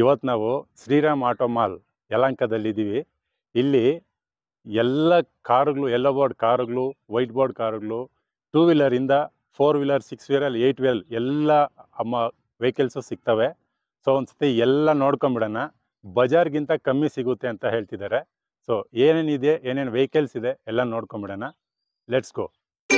ಇವತ್ತು ನಾವು Shriram auto mall ಯಲಹಂಕದಲ್ಲಿದ್ದೀವಿ ಇಲ್ಲಿ ಎಲ್ಲ ಕಾರುಗಳು ಎಲ್ಲೋ ಬೋರ್ಡ್ ಕಾರುಗಳು ವೈಟ್ ಬೋರ್ಡ್ ಕಾರುಗಳು ಟೂ ವೀಲರಿಂದ four wheeler six wheeler eight wheeler ಎಲ್ಲ ಅಮ್ಮ ವೆಹಿಕಲ್ಸು ಸಿಗ್ತವೆ ಸೊ ಒಂದ್ಸತಿ ಎಲ್ಲ ನೋಡ್ಕೊಂಬಿಡೋಣ ಬಜಾರ್ಗಿಂತ ಕಮ್ಮಿ ಸಿಗುತ್ತೆ ಅಂತ ಹೇಳ್ತಿದ್ದಾರೆ ಸೊ ಏನೇನಿದೆ ಏನೇನು ವೆಹಿಕಲ್ಸ್ ಇದೆ ಎಲ್ಲ ನೋಡ್ಕೊಂಬಿಡೋಣ ಲೆಟ್ಸ್ ಗೋ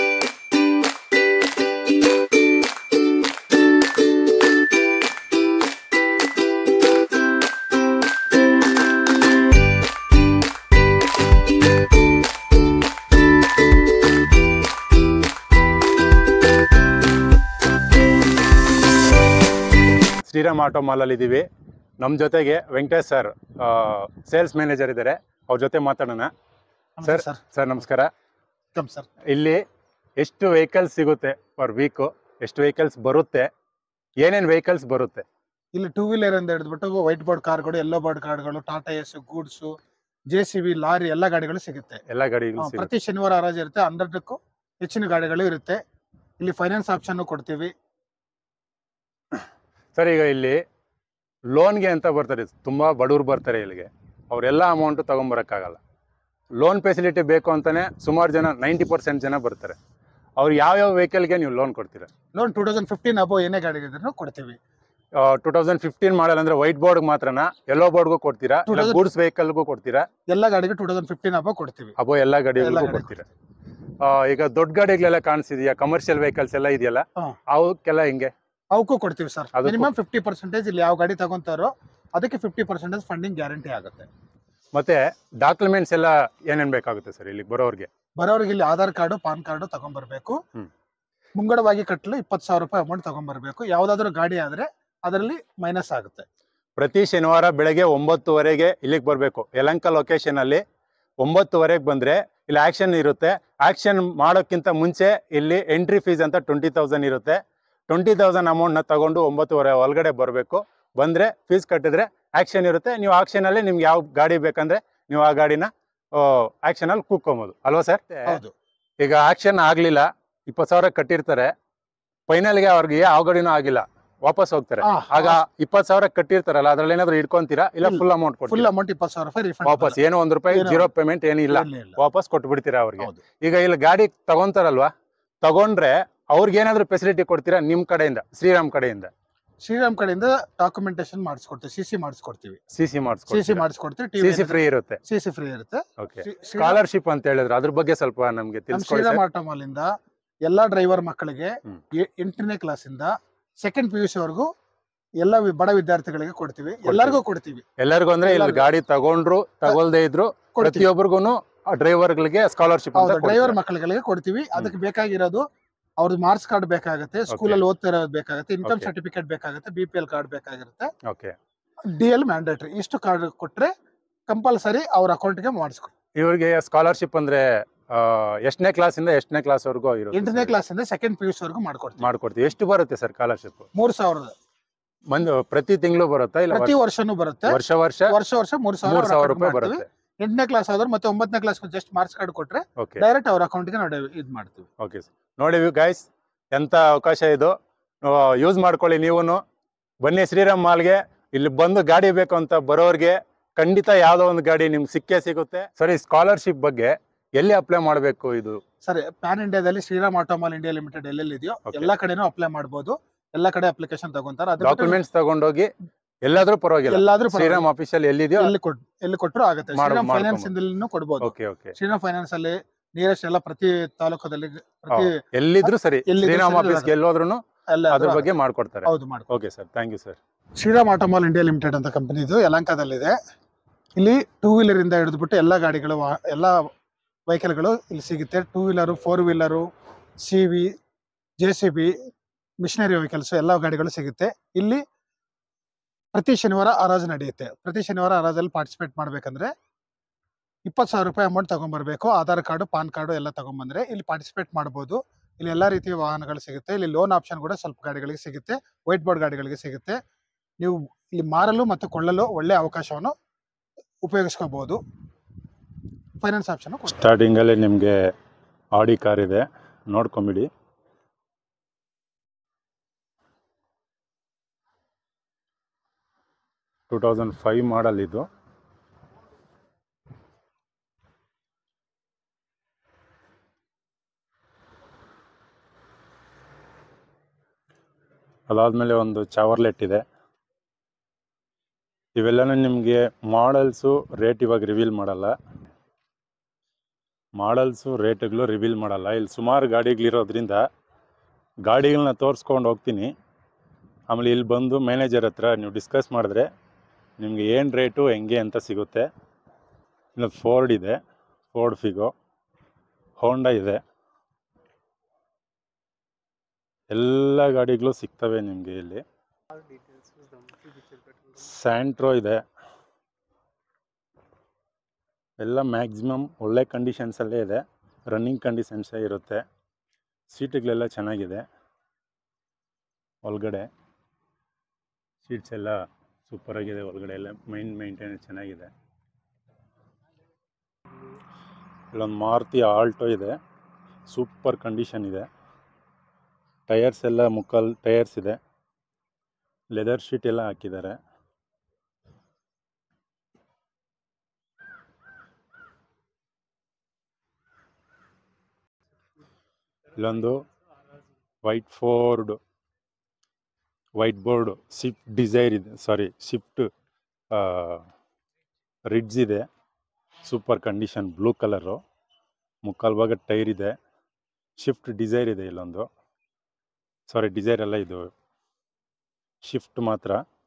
ಶ್ರೀರಾಮ್ ಆಟೋ ಮಾಲಲ್ಲಿ ಇದ್ದೀವಿ ನಮ್ಮ ಜೊತೆಗೆ ವೆಂಕಟೇಶ್ ಸರ್ ಸೇಲ್ಸ್ ಮ್ಯಾನೇಜರ್ ಇದ್ದಾರೆ ಅವ್ರ ಜೊತೆ ಮಾತಾಡೋಣ ನಮಸ್ತೆ ಸರ್ ಸರ್ ಸರ್ ನಮಸ್ಕಾರ ವೆಲ್ಕಮ್ ಸರ್ ಇಲ್ಲಿ ಎಷ್ಟು ವೆಹಿಕಲ್ಸ್ ಸಿಗುತ್ತೆ ಪರ್ ವೀಕು ಎಷ್ಟು ವೆಹಿಕಲ್ಸ್ ಬರುತ್ತೆ ಏನೇನು ವೆಹಿಕಲ್ಸ್ ಬರುತ್ತೆ ಇಲ್ಲಿ ಟೂ ವೀಲರ್ ಅಂತ ಹಿಡಿದ್ಬಿಟ್ಟು ವೈಟ್ ಬೋರ್ಡ್ ಕಾರ್ಗಳು ಯೆಲ್ಲೋ ಬೋರ್ಡ್ ಕಾರ್ಗಳು Tata Ace goods J C B lorry ಎಲ್ಲ ಗಾಡಿಗಳು ಸಿಗುತ್ತೆ ಎಲ್ಲ ಗಾಡಿಗಳು ಹಾ, ಸಿಗುತ್ತೆ ಪ್ರತಿ ಶನಿವಾರ ಹರಾಜು ಇರುತ್ತೆ ಹಂಡ್ರೆಡ್ಕ್ಕೂ ಹೆಚ್ಚಿನ ಗಾಡಿಗಳು ಇರುತ್ತೆ ಇಲ್ಲಿ ಫೈನಾನ್ಸ್ ಆಪ್ಷನ್ ಕೊಡ್ತೀವಿ ಸರ್ ಈಗ ಇಲ್ಲಿ ಲೋನ್ಗೆ ಅಂತ ಬರ್ತಾರೆ ತುಂಬ ಬಡವ್ರು ಬರ್ತಾರೆ ಇಲ್ಲಿಗೆ ಅವರೆಲ್ಲ ಅಮೌಂಟು ತೊಗೊಂಬರೋಕ್ಕಾಗಲ್ಲ ಲೋನ್ ಫೆಸಿಲಿಟಿ ಬೇಕು ಅಂತಲೇ ಸುಮಾರು ಜನ ನೈಂಟಿ ಪರ್ಸೆಂಟ್ ಜನ ಬರ್ತಾರೆ ಅವ್ರು ಯಾವ್ಯಾವ ವೆಹಿಕಲ್ಗೆ ನೀವು ಲೋನ್ ಕೊಡ್ತೀರಾ loan two thousand fifteen above ಏನೇ ಗಾಡಿ ಇದ್ರೂ ಕೊಡ್ತೀವಿ ಟೂ ತೌಸಂಡ್ ಫಿಫ್ಟೀನ್ ಮಾಡಲ್ ಅಂದ್ರೆ ವೈಟ್ ಬೋರ್ಡ್ ಮಾತ್ರನಾ ಎಲ್ಲೋ ಬೋರ್ಡ್ಗೂ ಕೊಡ್ತೀರಾ ಇಲ್ಲ 2000 ಗೂಡ್ಸ್ ವೆಹಿಕಲ್ಗೂ ಕೊಡ್ತೀರಾ ಎಲ್ಲ ಗಾಡಿಗೆ ಟೂ ತೌಸಂಡ್ ಫಿಫ್ಟೀನ್ ಅಬೋ ಕೊಡ್ತೀವಿ ಅಬೋ ಎಲ್ಲ ಎಲ್ಲ ಗಾಡಿಗಳಿಗೂ ಗಾಡಿ ಕೊಡ್ತೀರಾ ಆ, ಈಗ ದೊಡ್ಡ ಗಾಡಿಗಳೆಲ್ಲ ಕಾಣಿಸಿದ್ಯಾ ಕಮರ್ಷಿಯಲ್ ವೆಹಿಕಲ್ಸ್ ಎಲ್ಲ ಇದೆಯಲ್ಲ ಹಾ. ಅವಕ್ಕೆಲ್ಲ ಹಿಂಗೆ ಅವಕ್ಕೂ ಕೊಡ್ತೀವಿ ಸರ್ ಅದಕ್ಕೂ- ಮಿನಿಮಮ್ ಫಿಫ್ಟಿ ಪರ್ಸೆಂಟೇಜ್ ಇಲ್ಲಿ ಯಾವ ಗಾಡಿ ತಗೊಂತಾರೋ ಅದಕ್ಕೆ ಫಿಫ್ಟಿ ಪರ್ಸೆಂಟೇಜ್ ಫಂಡಿಂಗ್ ಗ್ಯಾರಂಟಿ ಆಗುತ್ತೆ ಮತ್ತೆ ಡಾಕ್ಯುಮೆಂಟ್ಸ್ ಎಲ್ಲ ಏನೇನ್ ಬೇಕಾಗುತ್ತೆ ಸರ್ ಇಲ್ಲಿಗೆ ಬರೋರ್ಗೆ ಬರೋರಿಗೆ ಇಲ್ಲಿ ಆಧಾರ್ ಕಾರ್ಡು ಪಾನ್ ಕಾರ್ಡು ತಗೊಂಡ್ಬರ್ಬೇಕು ಹ್ಮ್. ಮುಂಗಡವಾಗಿ ಕಟ್ಟಲು ಇಪ್ಪತ್ತು ಸಾವಿರ ರೂಪಾಯಿ ಅಮೌಂಟ್ ತಗೊಂಡ್ಬರ್ಬೇಕು ಯಾವ್ದಾದ್ರು ಗಾಡಿ ಆದ್ರೆ ಅದರಲ್ಲಿ ಮೈನಸ್ ಆಗುತ್ತೆ ಪ್ರತಿ ಶನಿವಾರ ಬೆಳಗ್ಗೆ ಒಂಬತ್ತುವರೆಗೆ ಇಲ್ಲಿಗೆ ಬರಬೇಕು ಯಲಂಕ ಲೊಕೇಶನ್ ಅಲ್ಲಿ ಒಂಬತ್ತುವರೆಗೆ ಬಂದ್ರೆ ಇಲ್ಲಿ ಆಕ್ಷನ್ ಇರುತ್ತೆ ಆಕ್ಷನ್ ಮಾಡೋಕ್ಕಿಂತ ಮುಂಚೆ ಇಲ್ಲಿ ಎಂಟ್ರಿ ಫೀಸ್ ಅಂತ ಟ್ವೆಂಟಿ ತೌಸಂಡ್ ಇರುತ್ತೆ ಟ್ವೆಂಟಿ ತೌಸಂಡ್ ಅಮೌಂಟ್ನ ತಗೊಂಡು ಒಂಬತ್ತುವರೆ ಒಳಗಡೆ ಬರಬೇಕು ಬಂದ್ರೆ ಫೀಸ್ ಕಟ್ಟಿದ್ರೆ ಆಕ್ಷನ್ ಇರುತ್ತೆ ನೀವು ಆಕ್ಷನಲ್ಲಿ ನಿಮ್ಗೆ ಯಾವ ಗಾಡಿ ಬೇಕಂದ್ರೆ ನೀವು ಆ ಗಾಡಿನ ಆಕ್ಷನಲ್ಲಿ ಕೂತ್ಕೊಬೋದು ಅಲ್ವಾ ಸರ್ ಹೌದು ಈಗ ಆಕ್ಷನ್ ಆಗ್ಲಿಲ್ಲ ಇಪ್ಪತ್ತು ಸಾವಿರ ಕಟ್ಟಿರ್ತಾರೆ ಫೈನಲ್ಗೆ ಅವ್ರಿಗೆ ಯಾವ ಗಾಡಿನೂ ಆಗಿಲ್ಲ ವಾಪಸ್ ಹೋಗ್ತಾರೆ ಆ, ಆಗ ಇಪ್ಪತ್ತು ಸಾವಿರ ಕಟ್ಟಿರ್ತಾರಲ್ಲ ಅದ್ರಲ್ಲಿ ಏನಾದ್ರು ಇಟ್ಕೊಂತೀರಾ ಇಲ್ಲ ಇಲ್ಲ. ಫುಲ್ ಅಮೌಂಟ್ ಫುಲ್ ಕೊಡ್ತೀರಾ ಅಮೌಂಟ್ ಇಪ್ಪತ್ತು ಸಾವಿರ ರೂಪಾಯಿ ರಿಫಂಡ್ ವಾಪಸ್ ಏನೋ ಒಂದ್ ರೂಪಾಯಿ ಏನೋ- ಜೀರೋ ಪೇಮೆಂಟ್ ಏನಿಲ್ಲ ವಾಪಸ್ ಕೊಟ್ಟು ಬಿಡ್ತೀರಾ ಅವ್ರಿಗೆ ಹೌದು ಈಗ ಇಲ್ಲಿ ಗಾಡಿ ತಗೊಂತಾರಲ್ವಾ ತಗೊಂಡ್ರೆ ಅವ್ರಿಗೆ ಏನಾದ್ರು ಫೆಸಿಲಿಟಿ ಕೊಡ್ತೀರಾ ನಿಮ್ ಕಡೆಯಿಂದ ಶ್ರೀರಾಮ್ ಕಡೆಯಿಂದ ಶ್ರೀರಾಮ್ ಕಡೆಯಿಂದ ಡಾಕ್ಯುಮೆಂಟೇಶನ್ ಮಾಡಿಸ್ಕೊಡ್ತೀವಿ ಸಿ ಸಿ ಮಾಡಿಸ್ಕೊಡ್ತೀವಿ ಸಿ ಸಿ ಸಿ ಸಿ ಮಾಡಿಸ್ಕೊಡ್ತೀರಾ ಮಾಡಿಸ್ಕೊಡ್ತೀವಿ ಸಿ ಸಿ ಫ್ರೀ ಇರುತ್ತೆ ಸಿ ಸಿ ಫ್ರೀ ಇರುತ್ತೆ ಓಕೆ ಶ್ರೀ- ಶ್ರೀರಾಮ್- ಸ್ಕಾಲರ್ಶಿಪ್ ಅಂತ ಹೇಳಿದ್ರೆ ಅದ್ರ ಬಗ್ಗೆ ಸ್ವಲ್ಪ ನಮ್ಗೆ ನಮ್ಮ ತಿಳಿಸ್ಕೊಡಿ ಶ್ರೀರಾಮ್ ಸರ್ ಆಟೋ ಮಾಲ್ ಇಂದ ಎಲ್ಲಾ ಡ್ರೈವರ್ ಮಕ್ಕಳಿಗೆ ಹ್ಮ್. ಎ- ಎಂಟನೇ ಕ್ಲಾಸ್ ಇಂದ ಸೆಕೆಂಡ್ ಪಿ ಯು ಸಿ ವರೆಗೂ ಎಲ್ಲ ವಿ- ಬಡ ವಿದ್ಯಾರ್ಥಿಗಳಿಗೆ ಕೊಡ್ತೀವಿ ಎಲ್ಲರಿಗೂ ಕೊಡ್ತೀವಿ ಎಲ್ಲರಿಗೂ ಅಂದ್ರೆ ಇಲ್ಲಿ ಎಲ್ಲರಿಗೂ. ಗಾಡಿ ತಗೊಂಡ್ರು ತಗೊಳ್ದೇ ಇದ್ರು ಕೊಡ್ತೀವಿ ಪ್ರತಿಯೊಬ್ಬರಿಗೂ ಡ್ರೈವರ್ಗಳಿಗೆ ಸ್ಕಾಲರ್ಶಿಪ್ ಹೌದು ಅಂತ ಡ್ರೈವರ್ ಮಕ್ಕಳಿಗೆ ಕೊಡ್ತೀವಿ ಅದಕ್ಕೆ ಬೇಕಾಗಿರೋದು ಅವ್ರದ್ದು ಮಾರ್ಕ್ಸ್ ಕಾರ್ಡ್ ಬೇಕಾಗುತ್ತೆ ಸ್ಕೂಲಲ್ಲಿ ಓದ್ತಾ ಇರೋದು ಬೇಕಾಗುತ್ತೆ ಇನ್ಕಮ್ Okay. ಸರ್ಟಿಫಿಕೇಟ್ ಬೇಕಾಗುತ್ತೆ ಬಿ ಪಿ ಎಲ್ ಕಾರ್ಡ್ ಬೇಕಾಗಿರುತ್ತೆ ಓಕೆ ಡಿ ಎಲ್ ಮ್ಯಾಂಡೇಟರಿ ಇಷ್ಟು ಕಾರ್ಡ್ ಕೊಟ್ರೆ ಕಂಪಲ್ಸರಿ ಅವ್ರ ಅಕೌಂಟ್ಗೆ ಮಾಡಿಸ್ಕೊ ಇವ್ರಿಗೆ ಸ್ಕಾಲರ್ಶಿಪ್ ಅಂದ್ರೆ ಎಷ್ಟನೇ ಕ್ಲಾಸ್ ಇಂದ ಎಷ್ಟನೇ ಕ್ಲಾಸ್ ವರೆಗೂ ಇರುತ್ತೆ ಎಂಟನೇ ಕ್ಲಾಸ್ ಇಂದ ಸೆಕೆಂಡ್ ಪಿ ಯು ಸಿ ವರೆಗೂ ಮಾಡ್ಕೊಡ್ತೀವಿ ಮಾಡ್ಕೊಡ್ತೀವಿ ಎಷ್ಟು ಬರುತ್ತೆ ಸರ್ ಸ್ಕಾಲರ್ಶಿಪ್ ಮೂರ್ ಸಾವಿರದ ಒಂದು ಪ್ರತಿ ತಿಂಗಳು ಬರುತ್ತಾ ಇಲ್ಲ ಪ್ರತಿ ವರ್ಷನೂ ಬರುತ್ತೆ ವರ್ಷ ವರ್ಷ ವರ್ಷ ವರ್ಷ ಮೂರ್ ಮೂರ್ ಸಾವಿರ ಸಾವಿರ ಅವ್ರ ರೂಪಾಯಿ account ಗೆ ಮಾಡ್ತೀವಿ. ಬರುತ್ತೆ ಎಂಟನೇ ಕ್ಲಾಸ್ ಆದ್ರೆ ಮತ್ತೆ ಒಂಬತ್ತನೇ ಕ್ಲಾಸ್ ಜಸ್ಟ್ ಮಾರ್ಕ್ಸ್ ಕಾರ್ಡ್ ಕೊಟ್ರೆ ಓಕೆ ಡೈರೆಕ್ಟ್ ಅವ್ರ ಅಕೌಂಟ್ಗೆ ನಾವು ಇದ್ ಮಾಡ್ತೀವಿ ಓಕೆ ನೋಡಿ ಗೈಸ್ ಎಂತ ಅವಕಾಶ ಇದು ಯೂಸ್ ಮಾಡ್ಕೊಳ್ಳಿ ನೀವು ಬನ್ನಿ ಶ್ರೀರಾಮ್ ಮಾಲ್ಗೆ ಇಲ್ಲಿ ಬಂದು ಗಾಡಿ ಬೇಕು ಅಂತ ಬರೋರ್ಗೆ ಖಂಡಿತ ಯಾವ್ದೋ ಒಂದು ಗಾಡಿ ನಿಮ್ಗೆ ಸಿಕ್ಕೇ ಸಿಗುತ್ತೆ ಸರಿ ಸ್ಕಾಲರ್ಶಿಪ್ ಬಗ್ಗೆ ಎಲ್ಲಿ ಅಪ್ಲೈ ಮಾಡಬೇಕು ಇದು ಸರಿ ಪ್ಯಾನ್ ಇಂಡಿಯಾದಲ್ಲಿ ಶ್ರೀರಾಮ್ ಆಟೋಮಾಲ್ ಇಂಡಿಯಾ ಲಿಮಿಟೆಡ್ ಎಲ್ಲೆಲ್ಲಿ ಇದೆಯೋ Okay. ಎಲ್ಲಾ ಕಡೆನೂ ಅಪ್ಲೈ ಮಾಡಬಹುದು ಎಲ್ಲಾ ಕಡೆ ಅಪ್ಲಿಕೇಶನ್ ತಗೊಂತಾರೆ ಅದ್ರ ಬಿಟ್ಟು ಡಾಕ್ಯುಮೆಂಟ್ಸ್ ತಗೊಂಡೋಗಿ ಎಲ್ಲಾದ್ರೂ ಪರವಾಗಿಲ್ಲ ಎಲ್ಲಾದ್ರೂ ಶ್ರೀರಾಮ್ ಆಫೀಸಲ್ಲಿ ಎಲ್ಲಿದೆಯೋ ಎಲ್ಲಿ ಕೊಟ್ ಎಲ್ಲಿ ಕೊಟ್ಟರು ಆಗುತ್ತೆ ಮಾಡು- ಶ್ರೀರಾಮ್ ಫೈನಾನ್ಸ್ ಮಾಡ್ಕೊಂಬೋದು. ಇಂದಲೂ ಕೊಡ್ಬೋದು ಓಕೆ ಓಕೆ ಶ್ರೀರಾಮ್ ಫೈನಾನ್ಸ್ ಅಲ್ಲಿ ನಿಯರೆಸ್ಟ್ ಎಲ್ಲ ಪ್ರತಿ ತಾಲೂಕದಲ್ಲಿ ಪ್ರತಿ ಎಲ್ಲಿದ್ರು ಸರಿ ಎಲ್ಲಿದ್ರು ಶ್ರೀರಾಮ್ ಸರಿ ಆಫೀಸ್ಗೆ ಎಲ್ಲೋದ್ರು ಎಲ್ಲ ಅದ್ರ ಬಗ್ಗೆ ಮಾಡ್ಕೊಡ್ತಾರೆ ಹೌದು ಮಾಡ್ಕೊ okay sir thank you sir Shriram Automall India limited ಅಂತ ಕಂಪನಿ ಇದು ಯಲಹಂಕದಲ್ಲಿದೆ ಇಲ್ಲಿ ಟೂ ವೀಲರ್ ಇಂದ ಹಿಡಿದ್ಬಿಟ್ಟು ಎಲ್ಲ ಗಾಡಿಗಳು ವಾ- ಎಲ್ಲ ವೆಹಿಕಲ್ಗಳು ಇಲ್ಲಿ ಸಿಗುತ್ತೆ two wheeler four wheeler C V J C B machinery vehicles ಎಲ್ಲ ಗಾಡಿಗಳು ಸಿಗುತ್ತೆ ಇಲ್ಲಿ ಪ್ರತಿ ಶನಿವಾರ ಹರಾಜು ನಡೆಯುತ್ತೆ ಪ್ರತಿ ಶನಿವಾರ ಹರಾಜಲ್ಲಿ ಪಾರ್ಟಿಸಿಪೇಟ್ ಮಾಡ್ಬೇಕಂದ್ರೆ ಇಪ್ಪತ್ತು ಸಾವಿರ ರೂಪಾಯಿ ಅಮೌಂಟ್ ತಗೊಂಡ್ಬರ್ಬೇಕು ಆಧಾರ್ ಕಾರ್ಡು ಪಾನ್ ಕಾರ್ಡು ಎಲ್ಲ ತಗೊಂಡ್ಬಂದ್ರೆ ಇಲ್ಲಿ ಪಾರ್ಟಿಸಿಪೇಟ್ ಮಾಡ್ಬೋದು ಇಲ್ಲಿ ಎಲ್ಲ ರೀತಿಯ ವಾಹನಗಳು ಸಿಗುತ್ತೆ ಇಲ್ಲಿ ಲೋನ್ ಆಪ್ಷನ್ ಕೂಡ ಸ್ವಲ್ಪ ಗಾಡಿಗಳಿಗೆ ಸಿಗುತ್ತೆ ವೈಟ್ ಬೋರ್ಡ್ ಗಾಡಿಗಳಿಗೆ ಸಿಗುತ್ತೆ ನೀವು ಇಲ್ಲಿ ಮಾರಲು ಮತ್ತು ಕೊಳ್ಳಲು ಒಳ್ಳೆ ಅವಕಾಶವನ್ನು ಉಪಯೋಗಿಸ್ಕೋಬಹುದು ಫೈನಾನ್ಸ್ ಆಪ್ಷನ್ ಸ್ಟಾರ್ಟಿಂಗಲ್ಲಿ ನಿಮಗೆ ಆಡಿ ಕಾರ್ ಇದೆ ನೋಡ್ಕೊಂಬಿಡಿ ಟೂ ತೌಸಂಡ್ ಫೈವ್ ಮಾಡಲ್ ಇದು ಅದಾದಮೇಲೆ ಒಂದು ಚಾವರ್ಲೆಟ್ ಇದೆ ಇವೆಲ್ಲನೂ ನಿಮಗೆ ಮಾಡಲ್ಸು ರೇಟ್ ಇವಾಗ ರಿವೀಲ್ ಮಾಡಲ್ಲ ಮಾಡಲ್ಸು ರೇಟ್ಗಳು ರಿವೀಲ್ ಮಾಡಲ್ಲ ಇಲ್ಲಿ ಸುಮಾರು ಗಾಡಿಗಳಿರೋದ್ರಿಂದ ಗಾಡಿಗಳನ್ನ ತೋರಿಸ್ಕೊಂಡು ಹೋಗ್ತೀನಿ ಆಮೇಲೆ ಇಲ್ಲಿ ಬಂದು ಮ್ಯಾನೇಜರ್ ಹತ್ರ ನೀವು ಡಿಸ್ಕಸ್ ಮಾಡಿದ್ರೆ ನಿಮಗೆ ಏನು ರೇಟು ಹೆಂಗೆ ಅಂತ ಸಿಗುತ್ತೆ ಇನ್ನು ಫೋರ್ಡ್ ಇದೆ ಫೋರ್ಡ್ ಫಿಗೋ ಹೋಂಡಾ ಇದೆ ಎಲ್ಲ ಗಾಡಿಗಳು ಸಿಗ್ತವೆ ನಿಮಗೆ ಇಲ್ಲಿ ಸ್ಯಾಂಟ್ರೋ ಇದೆ ಎಲ್ಲ ಮ್ಯಾಕ್ಸಿಮಮ್ ಒಳ್ಳೆ ಕಂಡೀಷನ್ಸಲ್ಲೇ ಇದೆ ರನ್ನಿಂಗ್ ಕಂಡೀಷನ್ಸೇ ಇರುತ್ತೆ ಸೀಟುಗಳೆಲ್ಲ ಚೆನ್ನಾಗಿದೆ ಒಳಗಡೆ ಸೀಟ್ಸ್ ಎಲ್ಲ ಸೂಪರಾಗಿದೆ ಒಳಗಡೆ ಎಲ್ಲ ಮೈನ್ ಮೇಂಟೆನೆನ್ಸ್ ಚೆನ್ನಾಗಿದೆ ಇಲ್ಲೊಂದು ಮಾರುತಿ ಆಲ್ಟೋ ಇದೆ ಸೂಪರ್ ಕಂಡೀಷನ್ ಇದೆ ಟಯರ್ಸ್ ಎಲ್ಲ ಮುಕ್ಕಲ್ ಟಯರ್ಸ್ ಇದೆ ಲೆದರ್ ಶೀಟ್ ಎಲ್ಲ ಹಾಕಿದ್ದಾರೆ ಇಲ್ಲೊಂದು white Ford white board Swift Dzire ಇದೆ ಸಾರಿ ಶಿಫ್ಟ್ ರಿಡ್ಜ್ ಇದೆ ಸೂಪರ್ ಕಂಡೀಷನ್ ಬ್ಲೂ ಕಲರು ಮುಕ್ಕಾಲು ಭಾಗ ಟೈರ್ ಇದೆ ಶಿಫ್ಟ್ ಡಿಸೈರ್ ಇದೆ ಇಲ್ಲೊಂದು ಸಾರಿ ಡಿಸೈರ್ ಎಲ್ಲ ಇದು ಶಿಫ್ಟ್ ಮಾತ್ರ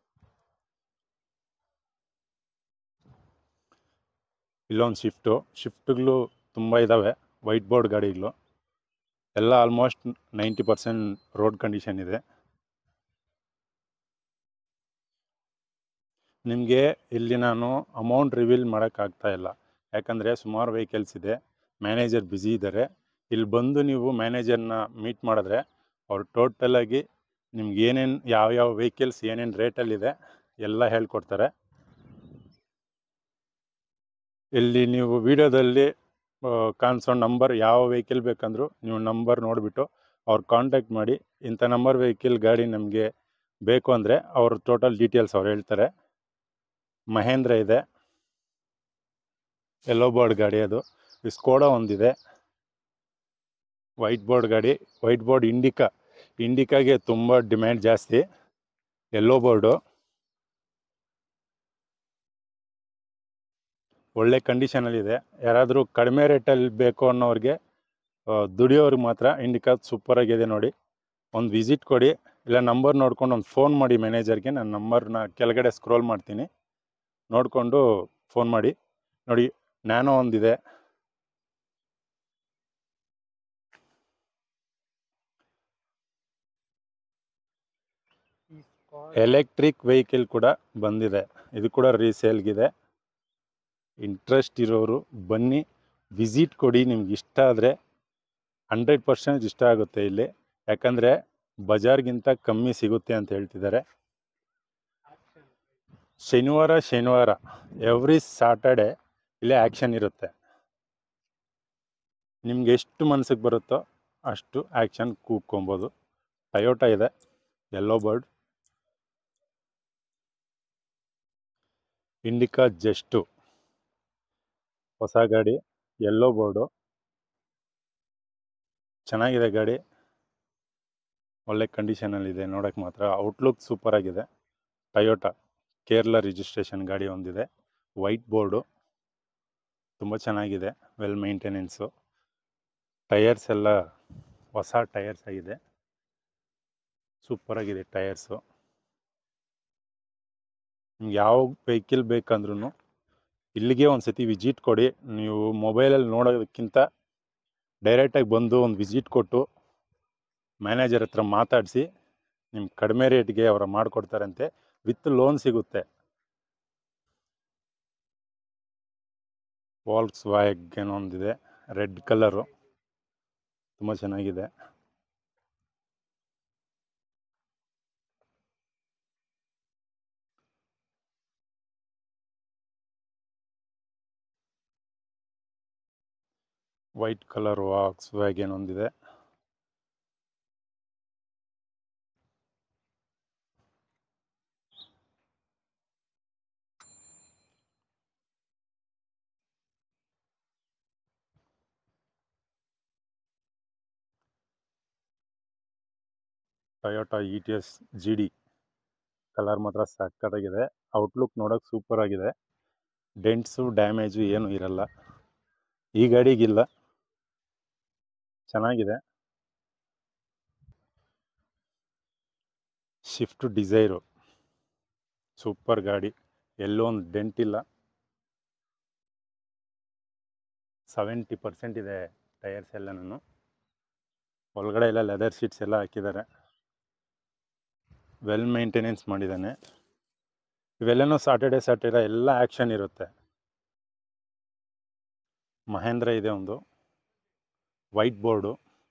ಇಲ್ಲೊಂದು ಶಿಫ್ಟು ಶಿಫ್ಟ್ಗಳು ತುಂಬ ಇದ್ದಾವೆ ವೈಟ್ ಬೋರ್ಡ್ ಗಾಡಿಗಳು ಎಲ್ಲ almost ninety percent road condition ಇದೆ ನಿಮಗೆ ಇಲ್ಲಿ ನಾನು ಅಮೌಂಟ್ ರಿವೀಲ್ ಮಾಡೋಕ್ಕಾಗ್ತಾ ಇಲ್ಲ ಯಾಕಂದರೆ ಸುಮಾರು ವೆಹಿಕಲ್ಸ್ ಇದೆ ಮ್ಯಾನೇಜರ್ ಬ್ಯುಸಿ ಇದ್ದಾರೆ ಇಲ್ಲಿ ಬಂದು ನೀವು ಮ್ಯಾನೇಜರ್ನ ಮೀಟ್ ಮಾಡಿದ್ರೆ ಅವ್ರು ಟೋಟಲಾಗಿ ನಿಮ್ಗೆ ಏನೇನು ಯಾವ್ಯಾವ ವೆಹಿಕಲ್ಸ್ ಏನೇನು ರೇಟಲ್ಲಿದೆ ಎಲ್ಲ ಹೇಳ್ಕೊಡ್ತಾರೆ ಇಲ್ಲಿ ನೀವು ವಿಡಿಯೋದಲ್ಲಿ ಕಾಣಿಸೋ ನಂಬರ್ ಯಾವ ವೆಹಿಕಲ್ ಬೇಕಂದ್ರು ನೀವು ನಂಬರ್ ನೋಡಿಬಿಟ್ಟು ಅವ್ರು ಕಾಂಟ್ಯಾಕ್ಟ್ ಮಾಡಿ ಇಂಥ ನಂಬರ್ ವೆಹಿಕಲ್ ಗಾಡಿ ನಮಗೆ ಬೇಕು ಅಂದರೆ ಅವ್ರ ಟೋಟಲ್ ಡೀಟೇಲ್ಸ್ ಅವ್ರು ಹೇಳ್ತಾರೆ ಮಹೇಂದ್ರ ಇದೆ ಯೆಲ್ಲೋ ಬೋರ್ಡ್ ಗಾಡಿ ಅದು ಸ್ಕೋಡಾ ಒಂದಿದೆ ವೈಟ್ ಬೋರ್ಡ್ ಗಾಡಿ ವೈಟ್ ಬೋರ್ಡ್ ಇಂಡಿಕಾ ಇಂಡಿಕಾಗೆ ತುಂಬ ಡಿಮ್ಯಾಂಡ್ ಜಾಸ್ತಿ ಯೆಲ್ಲೋ ಬೋರ್ಡು ಒಳ್ಳೆ ಕಂಡೀಷನಲ್ಲಿದೆ ಯಾರಾದರೂ ಕಡಿಮೆ ರೇಟಲ್ಲಿ ಬೇಕು ಅನ್ನೋರಿಗೆ ಆ, ದುಡಿಯೋರಿಗೆ ಮಾತ್ರ ಇಂಡಿಕಾ ಸೂಪರಾಗಿದೆ ನೋಡಿ ಒಂದು ವಿಸಿಟ್ ಕೊಡಿ ಇಲ್ಲ ನಂಬರ್ ನೋಡ್ಕೊಂಡು ಒಂದು ಫೋನ್ ಮಾಡಿ ಮ್ಯಾನೇಜರ್ಗೆ ನಾನು ನಂಬರ್ನ ಕೆಳಗಡೆ ಸ್ಕ್ರೋಲ್ ಮಾಡ್ತೀನಿ ನೋಡಿಕೊಂಡು ಫೋನ್ ಮಾಡಿ ನೋಡಿ ನ್ಯಾನೋ ಒಂದಿದೆ ಎಲೆಕ್ಟ್ರಿಕ್ ವೆಹಿಕಲ್ ಕೂಡ ಬಂದಿದೆ ಇದು ಕೂಡ ರೀಸೇಲ್ಗಿದೆ ಇಂಟ್ರೆಸ್ಟ್ ಇರೋರು ಬನ್ನಿ ವಿಸಿಟ್ ಕೊಡಿ ನಿಮ್ಗೆ ಇಷ್ಟ ಆದರೆ ಹಂಡ್ರೆಡ್ ಪರ್ಸೆಂಟ್ ಇಷ್ಟ ಆಗುತ್ತೆ ಇಲ್ಲಿ ಯಾಕಂದರೆ ಬಜಾರ್ಗಿಂತ ಕಮ್ಮಿ ಸಿಗುತ್ತೆ ಅಂತ ಹೇಳ್ತಿದ್ದಾರೆ ಶನಿವಾರ ಶನಿವಾರ ಎವ್ರಿ ಸಾಟರ್ಡೆ ಇಲ್ಲೇ ಆ್ಯಕ್ಷನ್ ಇರುತ್ತೆ ನಿಮ್ಗೆ ಎಷ್ಟು ಮನ್ಸಿಗೆ ಬರುತ್ತೋ ಅಷ್ಟು ಆ್ಯಕ್ಷನ್ ಕೂಗ್ಕೊಬೋದು ಟಯೋಟಾ ಇದೆ ಯೆಲ್ಲೋ ಬರ್ಡ್ ಇಂಡಿಕಾ ಜಸ್ಟು ಹೊಸ ಗಾಡಿ ಯೆಲ್ಲೋ ಬೋರ್ಡು ಚೆನ್ನಾಗಿದೆ ಗಾಡಿ ಒಳ್ಳೆ ಕಂಡೀಷನಲ್ಲಿದೆ ನೋಡೋಕ್ಕೆ ಮಾತ್ರ ಔಟ್ಲುಕ್ ಸೂಪರ್ ಆಗಿದೆ ಟಯೋಟಾ ಕೇರಳ ರಿಜಿಸ್ಟ್ರೇಷನ್ ಗಾಡಿ ಒಂದಿದೆ ವೈಟ್ ಬೋರ್ಡು ತುಂಬ ಚೆನ್ನಾಗಿದೆ ವೆಲ್ ಮೇಂಟೆನೆನ್ಸು ಟಯರ್ಸ್ ಎಲ್ಲ ಹೊಸ ಟಯರ್ಸ್ ಆಗಿದೆ ಸೂಪರಾಗಿದೆ ಟಯರ್ಸು ನಿಮ್ಗೆ ಯಾವ ವೆಹಿಕಲ್ ಬೇಕಂದ್ರೂ ಇಲ್ಲಿಗೆ ಒಂದು ಸತಿ ವಿಸಿಟ್ ಕೊಡಿ ನೀವು ಮೊಬೈಲಲ್ಲಿ ನೋಡೋದಕ್ಕಿಂತ ಡೈರೆಕ್ಟಾಗಿ ಬಂದು ಒಂದು ವಿಸಿಟ್ ಕೊಟ್ಟು ಮ್ಯಾನೇಜರ್ ಹತ್ರ ಮಾತಾಡಿಸಿ ನಿಮ್ಗೆ ಕಡಿಮೆ ರೇಟ್ಗೆ ಅವರು ಮಾಡಿಕೊಡ್ತಾರಂತೆ ವಿತ್ ಲೋನ್ ಸಿಗುತ್ತೆ ವಾಲ್ಕ್ಸ್ ವ್ಯಾಗನ್ ಒಂದಿದೆ ರೆಡ್ ಕಲರು ತುಂಬ ಚೆನ್ನಾಗಿದೆ white colour Volkswagen Toyota E T S G D ಡಿ ಕಲರ್ ಮಾತ್ರ ಸಕ್ಕತ್ತಾಗಿದೆ ಔಟ್ಲುಕ್ ನೋಡೋಕೆ ಸೂಪರ್ ಆಗಿದೆ ಡೆಂಟ್ಸು ಡ್ಯಾಮೇಜು ಏನೂ ಇರಲ್ಲ ಈ ಗಾಡಿಗಿಲ್ಲ ಚೆನ್ನಾಗಿದೆ ಶಿಫ್ಟ್ ಡಿಸೈರು ಸೂಪರ್ ಗಾಡಿ ಎಲ್ಲೋ ಒಂದು ಡೆಂಟ್ ಇಲ್ಲ ಸೆವೆಂಟಿ ಪರ್ಸೆಂಟ್ ಇದೆ ಟೈರ್ಸ್ ಎಲ್ಲನೂ ಒಳಗಡೆ ಎಲ್ಲ ಲೆದರ್ ಶೀಟ್ಸ್ ಎಲ್ಲ ಹಾಕಿದ್ದಾರೆ ವೆಲ್ ಮೇಂಟೆನೆನ್ಸ್ ಮಾಡಿದ್ದಾನೆ ಇವೆಲ್ಲನೂ ಸಾಟರ್ಡೆ ಸಾಟರ್ಡೆ ಎಲ್ಲ ಆ್ಯಕ್ಷನ್ ಇರುತ್ತೆ ಮಹೇಂದ್ರ ಇದೆ ಒಂದು ವೈಟ್ ಬೋರ್ಡು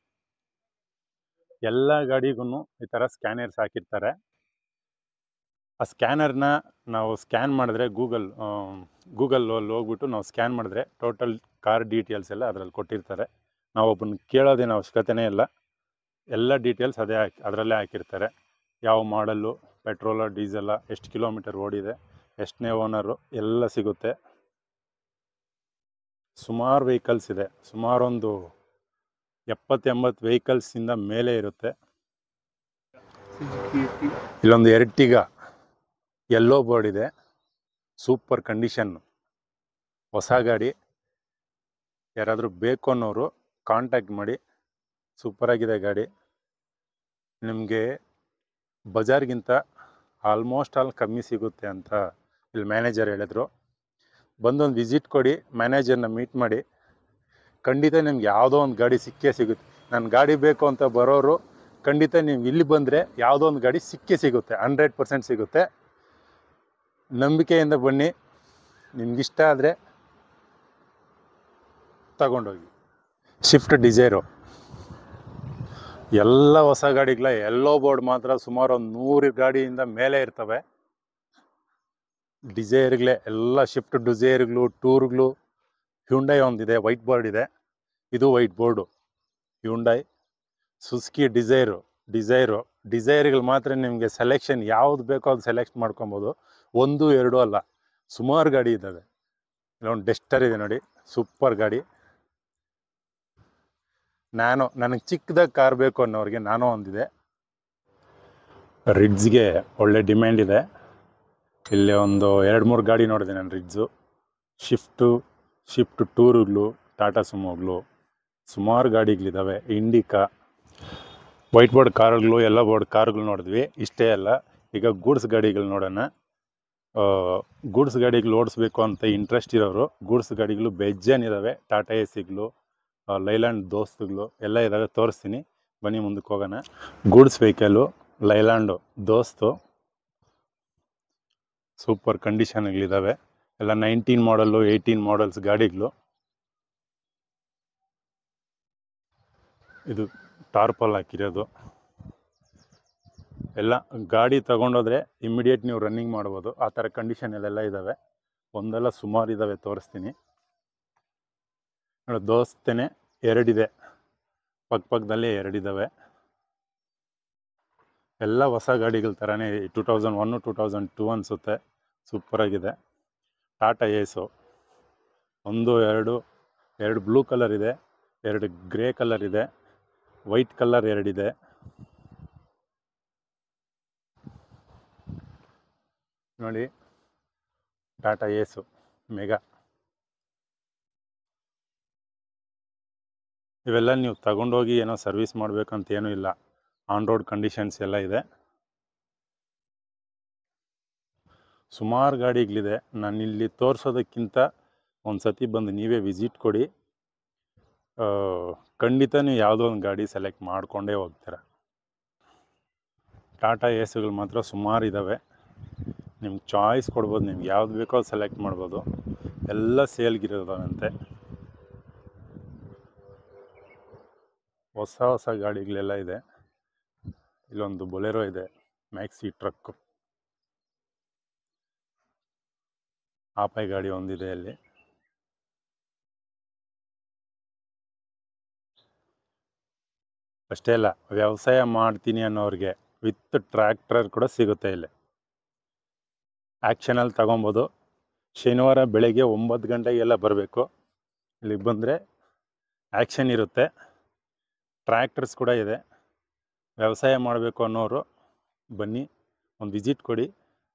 ಎಲ್ಲ ಗಾಡಿಗೂ ಈ ಥರ ಸ್ಕ್ಯಾನರ್ಸ್ ಹಾಕಿರ್ತಾರೆ ಆ ಸ್ಕ್ಯಾನರ್ನ ನಾವು ಸ್ಕ್ಯಾನ್ ಮಾಡಿದ್ರೆ ಗೂಗಲ್ ಗೂಗಲಲ್ಲಿ ಹೋಗ್ಬಿಟ್ಟು ನಾವು ಸ್ಕ್ಯಾನ್ ಮಾಡಿದ್ರೆ ಟೋಟಲ್ ಕಾರ್ ಡೀಟೇಲ್ಸ್ ಎಲ್ಲ ಅದರಲ್ಲಿ ಕೊಟ್ಟಿರ್ತಾರೆ ನಾವು ಒಬ್ಬನ ಕೇಳೋದೇನು ಅವಶ್ಯಕತೆನೇ ಇಲ್ಲ ಎಲ್ಲ ಡೀಟೇಲ್ಸ್ ಅದೇ ಹಾಕಿ ಅದರಲ್ಲೇ ಹಾಕಿರ್ತಾರೆ ಯಾವ ಮಾಡಲ್ಲು ಪೆಟ್ರೋಲ ಡೀಸೆಲ್ಲ ಎಷ್ಟು ಕಿಲೋಮೀಟರ್ ಓಡಿದೆ ಎಷ್ಟನೇ ಓನರು ಎಲ್ಲ ಸಿಗುತ್ತೆ ಸುಮಾರು ವೆಹಿಕಲ್ಸ್ ಇದೆ ಸುಮಾರೊಂದು ಎಪ್ಪತ್ತೆಂಬತ್ತು ವೆಹಿಕಲ್ಸಿಂದ ಮೇಲೆ ಇರುತ್ತೆ ಇಲ್ಲೊಂದು ಎರಟಿಗ ಎಲ್ಲೋ ಬೋರ್ಡ್ ಇದೆ ಸೂಪರ್ ಕಂಡೀಷನ್ನು ಹೊಸ ಗಾಡಿ ಯಾರಾದರೂ ಬೇಕು ಅನ್ನೋರು ಕಾಂಟ್ಯಾಕ್ಟ್ ಮಾಡಿ ಸೂಪರಾಗಿದೆ ಗಾಡಿ ನಿಮಗೆ ಬಜಾರ್ಗಿಂತ ಆಲ್ಮೋಸ್ಟ್ ಆಲ್ ಕಮ್ಮಿ ಸಿಗುತ್ತೆ ಅಂತ ಇಲ್ಲಿ ಮ್ಯಾನೇಜರ್ ಹೇಳಿದ್ರು ಬಂದೊಂದು ವಿಸಿಟ್ ಕೊಡಿ ಮ್ಯಾನೇಜರ್ನ ಮೀಟ್ ಮಾಡಿ ಖಂಡಿತ ನಿಮ್ಗೆ ಯಾವುದೋ ಒಂದು ಗಾಡಿ ಸಿಕ್ಕೇ ಸಿಗುತ್ತೆ ನನ್ನ ಗಾಡಿ ಬೇಕು ಅಂತ ಬರೋರು ಖಂಡಿತ ನೀವು ಇಲ್ಲಿ ಬಂದರೆ ಯಾವುದೋ ಒಂದು ಗಾಡಿ ಸಿಕ್ಕೇ ಸಿಗುತ್ತೆ ಹಂಡ್ರೆಡ್ ಪರ್ಸೆಂಟ್ ಸಿಗುತ್ತೆ ನಂಬಿಕೆಯಿಂದ ಬನ್ನಿ ನಿಮ್ಗಿಷ್ಟ ಆದರೆ ತಗೊಂಡೋಗಿ ಶಿಫ್ಟ್ ಡಿಸೈರು ಎಲ್ಲ ಹೊಸ ಗಾಡಿಗಳ ಎಲ್ಲೋ ಬೋರ್ಡ್ ಮಾತ್ರ ಸುಮಾರು ಒಂದು ನೂರು ಗಾಡಿಯಿಂದ ಮೇಲೆ ಇರ್ತವೆ ಡಿಸೈರ್ಗಳೇ ಎಲ್ಲ ಶಿಫ್ಟ್ ಡಿಸೈರ್ಗಳು ಟೂರ್ಗಳು ಹ್ಯುಂಡೈ ಒಂದಿದೆ ವೈಟ್ ಬೋರ್ಡ್ ಇದೆ ಇದು white board Hyundai Suzuki Dzire Dzire ಡಿಸೈರ್ಗಳು ಮಾತ್ರ ನಿಮಗೆ ಸೆಲೆಕ್ಷನ್ ಯಾವ್ದು ಬೇಕೋ ಅದು ಸೆಲೆಕ್ಟ್ ಮಾಡ್ಕೊಬೋದು ಒಂದು ಎರಡು ಅಲ್ಲ ಸುಮಾರು ಗಾಡಿ ಇದ್ದಾವೆ ಇಲ್ಲೊಂದು ಡೆಸ್ಟರ್ ಇದೆ ನೋಡಿ ಸೂಪರ್ ಗಾಡಿ ನಾನು ನನಗೆ ಚಿಕ್ಕದಾಗಿ ಕಾರ್ ಬೇಕು ಅನ್ನೋರಿಗೆ ನಾನು ಒಂದಿದೆ ರಿಡ್ಜ್ಗೆ ಒಳ್ಳೆ ಡಿಮ್ಯಾಂಡ್ ಇದೆ ಇಲ್ಲಿ ಒಂದು ಎರಡು ಮೂರು ಗಾಡಿ ನೋಡಿದೆ ನಾನು ರಿಡ್ಜು ಶಿಫ್ಟು ಶಿಫ್ಟ್ ಟೂರುಗಳು ಟಾಟಾ ಸುಮೋಗಳು ಸುಮಾರು ಗಾಡಿಗಳಿದ್ದಾವೆ ಇಂಡಿಕಾ ವೈಟ್ ಬೋರ್ಡ್ ಕಾರುಗಳು ಎಲ್ಲ ಬೋರ್ಡ್ ಕಾರುಗಳು ನೋಡಿದ್ವಿ ಇಷ್ಟೇ ಅಲ್ಲ ಈಗ ಗೂಡ್ಸ್ ಗಾಡಿಗಳು ನೋಡೋಣ ಗೂಡ್ಸ್ ಗಾಡಿಗಳು ಓಡಿಸ್ಬೇಕು ಅಂತ ಇಂಟ್ರೆಸ್ಟ್ ಇರೋರು ಗೂಡ್ಸ್ ಗಾಡಿಗಳು ಬೆಜ್ಜೇನಿದ್ದಾವೆ ಟಾಟಾ ಎ ಸಿಗಳು ಲೈಲ್ಯಾಂಡ್ ದೋಸ್ತುಗಳು ಎಲ್ಲ ಇದ್ದಾವೆ ತೋರಿಸ್ತೀನಿ ಬನ್ನಿ ಮುಂದಕ್ಕೆ ಹೋಗೋಣ goods vehicle Leyland Dost super ಕಂಡೀಷನ್ಗಳಿದ್ದಾವೆ ಎಲ್ಲ ನೈನ್ಟೀನ್ ಮಾಡಲ್ಲು ಏಯ್ಟೀನ್ ಮಾಡಲ್ಸ್ ಗಾಡಿಗಳು ಇದು ಟಾರ್ಪಲ್ ಹಾಕಿರೋದು ಎಲ್ಲ ಗಾಡಿ ತಗೊಂಡೋದ್ರೆ ಇಮ್ಮಿಡಿಯೇಟ್ ನೀವು ರನ್ನಿಂಗ್ ಮಾಡ್ಬೋದು ಆ ಥರ ಕಂಡೀಷನಲ್ಲೆಲ್ಲ ಇದ್ದಾವೆ ಒಂದೆಲ್ಲ ಸುಮಾರು ಇದ್ದಾವೆ ತೋರಿಸ್ತೀನಿ ನೋಡಿ ದೋಸ್ತೇನೆ ಎರಡಿದೆ ಪಕ್ಕ ಪಕ್ಕದಲ್ಲೇ ಎರಡಿದ್ದಾವೆ ಎಲ್ಲ ಹೊಸ ಗಾಡಿಗಳ ಥರನೇ two thousand one two thousand two ಅನಿಸುತ್ತೆ ಸೂಪರಾಗಿದೆ ಟಾಟಾ ಏಸು ಒಂದು ಎರಡು ಎರಡು ಬ್ಲೂ ಕಲರ್ ಇದೆ ಎರಡು ಗ್ರೇ ಕಲರ್ ಇದೆ ವೈಟ್ ಕಲರ್ ಎರಡಿದೆ ನೋಡಿ ಟಾಟಾ ಏಸು ಮೆಗಾ ಇವೆಲ್ಲ ನೀವು ತಗೊಂಡೋಗಿ ಏನೋ ಸರ್ವಿಸ್ ಮಾಡಬೇಕಂತ ಏನೂ ಇಲ್ಲ ಆನ್ ರೋಡ್ ಕಂಡೀಷನ್ಸ್ ಎಲ್ಲ ಇದೆ ಸುಮಾರು ಗಾಡಿಗಳಿದೆ ನಾನು ಇಲ್ಲಿ ತೋರಿಸೋದಕ್ಕಿಂತ ಒಂದು ಸತಿ ಬಂದು ನೀವೇ ವಿಸಿಟ್ ಕೊಡಿ ಆ, ಖಂಡಿತ ನೀವು ಯಾವುದೋ ಒಂದು ಗಾಡಿ ಸೆಲೆಕ್ಟ್ ಮಾಡಿಕೊಂಡೇ ಹೋಗ್ತೀರ ಟಾಟಾ ಏಸುಗಳು ಮಾತ್ರ ಸುಮಾರು ಇದ್ದಾವೆ ನಿಮ್ಗೆ ಚಾಯ್ಸ್ ಕೊಡ್ಬೋದು ನಿಮ್ಗೆ ಯಾವ್ದು ಬೇಕೋ ಅದು ಸೆಲೆಕ್ಟ್ ಮಾಡ್ಬೋದು ಎಲ್ಲ ಸೇಲ್ಗಿರೋದಂತೆ ಹೊಸ ಹೊಸ ಗಾಡಿಗಳೆಲ್ಲ ಇದೆ ಇಲ್ಲೊಂದು ಬೊಲೆರೋ ಇದೆ ಮ್ಯಾಕ್ಸಿ ಟ್ರಕ್ಕು ಆಪಾಯ್ ಗಾಡಿ ಒಂದಿದೆ ಅಲ್ಲಿ ಅಷ್ಟೇ ಅಲ್ಲ ವ್ಯವಸಾಯ ಮಾಡ್ತೀನಿ ಅನ್ನೋರಿಗೆ ವಿತ್ ಟ್ರ್ಯಾಕ್ಟರ್ ಕೂಡ ಸಿಗುತ್ತೆ ಇಲ್ಲಿ ಆ್ಯಕ್ಷನಲ್ಲಿ ತಗೊಬೋದು ಶನಿವಾರ ಬೆಳಗ್ಗೆ ಒಂಬತ್ತು ಗಂಟೆಗೆಲ್ಲ ಬರಬೇಕು ಇಲ್ಲಿಗೆ ಬಂದರೆ ಆ್ಯಕ್ಷನ್ ಇರುತ್ತೆ ಟ್ರ್ಯಾಕ್ಟರ್ಸ್ ಕೂಡ ಇದೆ ವ್ಯವಸಾಯ ಮಾಡಬೇಕು ಅನ್ನೋರು ಬನ್ನಿ ಒಂದು ವಿಸಿಟ್ ಕೊಡಿ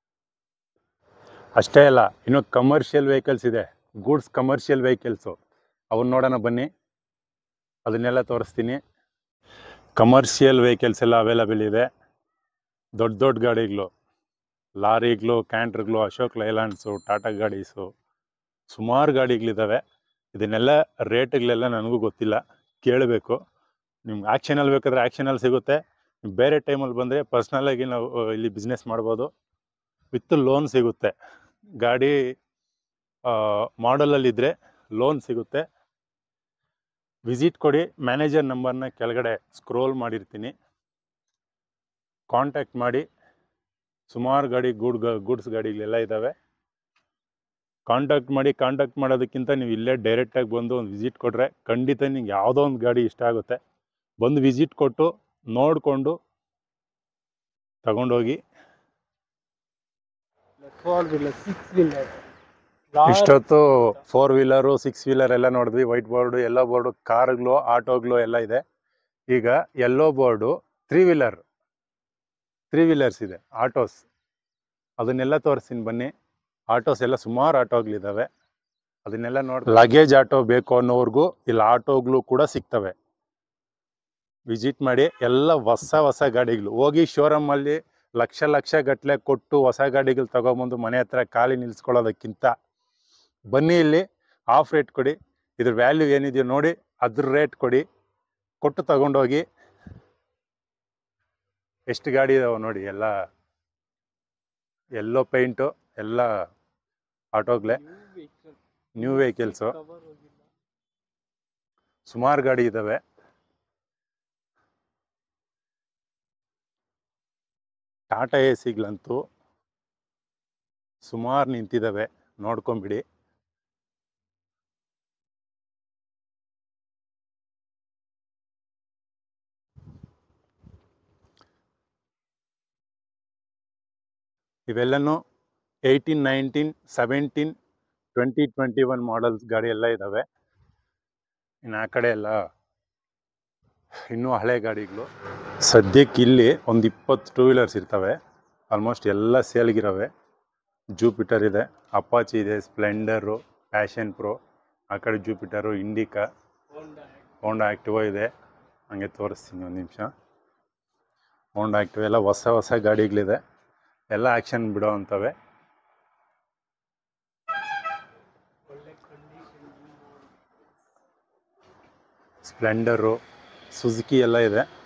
ಅಷ್ಟೇ ಅಲ್ಲ ಇನ್ನು ಕಮರ್ಷಿಯಲ್ ವೆಹಿಕಲ್ಸ್ ಇದೆ ಗೂಡ್ಸ್ ಕಮರ್ಷಿಯಲ್ ವೆಹಿಕಲ್ಸು ಅವನ್ನ ನೋಡೋಣ ಬನ್ನಿ ಅದನ್ನೆಲ್ಲ ತೋರಿಸ್ತೀನಿ ಕಮರ್ಷಿಯಲ್ ವೆಹಿಕಲ್ಸ್ ಎಲ್ಲ ಅವೈಲಬಲ್ ಇದೆ ದೊಡ್ಡ ದೊಡ್ಡ ಗಾಡಿಗಳು ಲಾರಿಗಳು ಕ್ಯಾಂಟ್ರ್ಗಳು ಅಶೋಕ್ ಲೈಲಾಂಡ್ಸು ಟಾಟಾ ಗಾಡೀಸು ಸುಮಾರು ಗಾಡಿಗಳಿದ್ದಾವೆ ಇದನ್ನೆಲ್ಲ ರೇಟ್ಗಳೆಲ್ಲ ನನಗೂ ಗೊತ್ತಿಲ್ಲ ಕೇಳಬೇಕು ನಿಮ್ಗೆ ಆ್ಯಕ್ಷನಲ್ಲಿ ಬೇಕಾದ್ರೆ ಆ್ಯಕ್ಷನಲ್ಲಿ ಸಿಗುತ್ತೆ ನೀವು ಬೇರೆ ಟೈಮಲ್ಲಿ ಬಂದರೆ ಪರ್ಸ್ನಲಾಗಿ ನಾವು ಅಹ್, ಇಲ್ಲಿ ಬಿಸ್ನೆಸ್ ಮಾಡ್ಬೋದು ವಿತ್ ಲೋನ್ ಸಿಗುತ್ತೆ ಗಾಡಿ ಮಾಡಲಲ್ಲಿದ್ದರೆ ಲೋನ್ ಸಿಗುತ್ತೆ ವಿಸಿಟ್ ಕೊಡಿ ಮ್ಯಾನೇಜರ್ ನಂಬರ್ನ ಕೆಳಗಡೆ ಸ್ಕ್ರೋಲ್ ಮಾಡಿರ್ತೀನಿ ಕಾಂಟ್ಯಾಕ್ಟ್ ಮಾಡಿ ಸುಮಾರು ಗಾಡಿ ಗೂಡ್ ಗೂಡ್ಸ್ ಗಾಡಿಗಳೆಲ್ಲ ಇದ್ದಾವೆ ಕಾಂಟ್ಯಾಕ್ಟ್ ಮಾಡಿ ಕಾಂಟ್ಯಾಕ್ಟ್ ಮಾಡೋದಕ್ಕಿಂತ ನೀವು ಇಲ್ಲೇ ಡೈರೆಕ್ಟಾಗಿ ಬಂದು ಒಂದು ವಿಸಿಟ್ ಕೊಟ್ಟರೆ ಖಂಡಿತ ನಿಂಗೆ ಯಾವುದೋ ಒಂದು ಗಾಡಿ ಇಷ್ಟ ಆಗುತ್ತೆ ಬಂದು ವಿಸಿಟ್ ಕೊಟ್ಟು ನೋಡಿಕೊಂಡು ತಗೊಂಡೋಗಿ ಫೋರ್ ವೀಲರ್ ಸಿಕ್ಸ್ ವೀಲರ್ ಇಷ್ಟೊತ್ತು ಫೋರ್ ವೀಲರು ಸಿಕ್ಸ್ ವೀಲರ್ ಎಲ್ಲ ನೋಡಿದ್ವಿ ವೈಟ್ ಬೋರ್ಡು ಎಲ್ಲೋ ಬೋರ್ಡು ಕಾರ್ಗಳು ಆಟೋಗಳು ಎಲ್ಲ ಇದೆ ಈಗ yellow board three wheeler three wheelers ಇದೆ ಆಟೋಸ್ ಅದನ್ನೆಲ್ಲ ತೋರಿಸ್ತೀನಿ ಬನ್ನಿ ಆಟೋಸ್ ಎಲ್ಲ ಸುಮಾರು ಆಟೋಗಳಿದ್ದಾವೆ ಅದನ್ನೆಲ್ಲ ನೋಡಿ ಲಗೇಜ್ ಆಟೋ ಬೇಕು ಅನ್ನೋರ್ಗೂ ಇಲ್ಲಿ ಆಟೋಗಳು ಕೂಡ ಸಿಗ್ತವೆ ವಿಸಿಟ್ ಮಾಡಿ ಎಲ್ಲ ಹೊಸ ಹೊಸ ಗಾಡಿಗಳು ಹೋಗಿ ಶೋರೂಮಲ್ಲಿ ಲಕ್ಷ ಲಕ್ಷ ಗಟ್ಟಲೆ ಕೊಟ್ಟು ಹೊಸ ಗಾಡಿಗಳು ತಗೊಂಬಂದು ಮನೆ ಹತ್ರ ಖಾಲಿ ನಿಲ್ಸ್ಕೊಳ್ಳೋದಕ್ಕಿಂತ ಬನ್ನಿ ಇಲ್ಲಿ ಆಫ್ ರೇಟ್ ಕೊಡಿ ಇದ್ರ ವ್ಯಾಲ್ಯೂ ಏನಿದೆಯೋ ನೋಡಿ ಅದ್ರ ರೇಟ್ ಕೊಡಿ ಕೊಟ್ಟು ತಗೊಂಡೋಗಿ ಎಷ್ಟು ಗಾಡಿ ಇದಾವೆ ನೋಡಿ ಎಲ್ಲ ಎಲ್ಲೋ ಪೇಂಟು ಎಲ್ಲ ಆಟೋಗ್ಲೆ ನ್ಯೂ ವೆಹಿಕಲ್ಸು ಸುಮಾರು ಗಾಡಿ ಇದ್ದಾವೆ ಟಾಟಾ ಎ ಸಿಗ್ಲಂತೂ ಸುಮಾರು ನಿಂತಿದ್ದಾವೆ ನೋಡ್ಕೊಂಬಿಡಿ ಇವೆಲ್ಲನೂ eighteen nineteen seventeen twenty twenty one models ಗಾಡಿ ಎಲ್ಲ ಇದ್ದಾವೆ ಇನ್ನು ಆ ಕಡೆ ಎಲ್ಲ ಇನ್ನೂ ಹಳೆ ಗಾಡಿಗಳು ಸದ್ಯಕ್ಕೆ ಇಲ್ಲಿ ಒಂದು ಇಪ್ಪತ್ತು ಟೂ ವೀಲರ್ಸ್ ಇರ್ತವೆ ಆಲ್ಮೋಸ್ಟ್ ಎಲ್ಲ ಸೇಲ್ಗಿರವೆ ಜೂಪಿಟರ್ ಇದೆ ಅಪಾಚಿ ಇದೆ ಸ್ಪ್ಲೆಂಡರು ಪ್ಯಾಷನ್ ಪ್ರೋ ಆ ಕಡೆ ಜೂಪಿಟರು ಇಂಡಿಕಾ ಹೋಂಡಾ ಆ್ಯಕ್ಟಿವೋ ಇದೆ ಹಂಗೆ ತೋರಿಸ್ತೀನಿ ಒಂದು ನಿಮಿಷ ಹೋಂಡಾ ಆ್ಯಕ್ಟಿವ್ ಎಲ್ಲ ಹೊಸ ಹೊಸ ಗಾಡಿಗಳಿದೆ ಎಲ್ಲ ಆ್ಯಕ್ಷನ್ ಬಿಡೋ ಅಂಥವೆ ಸ್ಪ್ಲೆಂಡರು ಸುಜುಕಿ ಎಲ್ಲ ಇದೆ